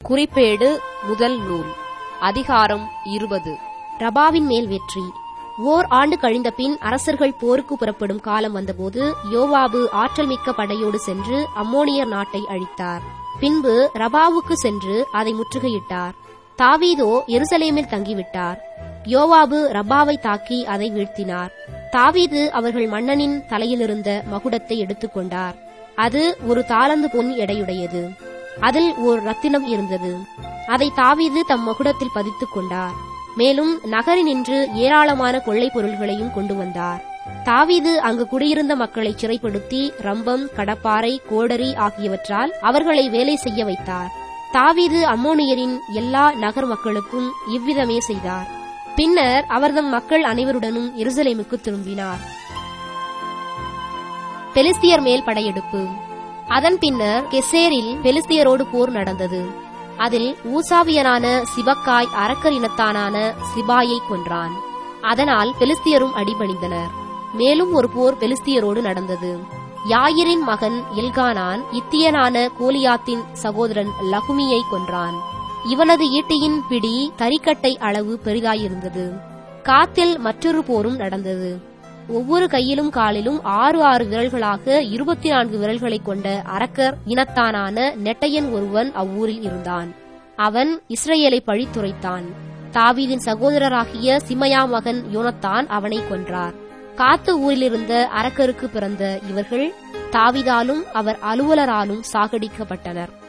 குறிப்பேடு முதல் நூல் அதிகாரம் இருபது ரபாவின் மேல் வெற்றி ஓர் ஆண்டு கழிந்த பின் அரசர்கள் போருக்கு புறப்படும் காலம் வந்தபோது யோவாபு ஆற்றல் மிக்க படையோடு சென்று அம்மோனியர் நாட்டை அழித்தார் பின்பு ரபாவுக்கு சென்று அதை முற்றுகையிட்டார் தாவீதோ எருசலேமில் தங்கிவிட்டார் யோவாபு ரபாவை தாக்கி அதை வீழ்த்தினார் தாவீது அவர்கள் மன்னனின் தலையிலிருந்த மகுடத்தை எடுத்துக்கொண்டார் அது ஒரு தாளந்து பொன் எடையுடையது அதில் ஒரு ரத்தினம் இருந்தது அதை தாவீது தம் மகுடத்தில் பதித்துக் கொண்டார் மேலும் நகரினின்று ஏராளமான கொள்ளைப் பொருள்களையும் கொண்டு வந்தார் தாவீது அங்கு குடியிருந்த மக்களை சிறைப்படுத்தி ரம்பம் கடப்பாறை கோடரி ஆகியவற்றால் அவர்களை வேலை செய்ய வைத்தார் தாவீது அம்மோனியரின் எல்லா நகர் மக்களுக்கும் இவ்விதமே செய்தார் பின்னர் அவர்தம் மக்கள் அனைவருடனும் எருசலேமுக்கு திரும்பினார் பெலிஸ்தியர் மேல் படையெடுப்பு அதன் பின்னர் கெசேரில் பெலிஸ்தியரோடு போர் நடந்தது அதில் ஊசாவியனான சிபக்காய் அரக்கர் இனத்தானான சிபாயை கொன்றான் அதனால் பெலிஸ்தியரும் அடிபணிந்தனர் மேலும் ஒரு போர் பெலிஸ்தியரோடு நடந்தது யாயிரின் மகன் எல்கானான் இத்தியனான கோலியாத்தின் சகோதரன் லகுமியை கொன்றான் இவனது ஈட்டியின் பிடி தரிக்கட்டை அளவு பெரிதாயிருந்தது காத்தில் மற்றொரு போரும் நடந்தது ஒவ்வொரு கையிலும் காலிலும் ஆறு ஆறு விரல்களாக இருபத்தி நான்கு விரல்களைக் கொண்ட அரக்கர் இனத்தானான நெட்டையன் ஒருவன் அவ்வூரில் இருந்தான் அவன் இஸ்ரேலை பழித்துரைத்தான் தாவீதின் சகோதரராகிய சிமையா மகன் யோனத்தான் அவனை கொன்றார் காத்து ஊரிலிருந்த அரக்கருக்கு பிறந்த இவர்கள் தாவிதாலும் அவர் அலுவலராலும் சாகடிக்கப்பட்டனர்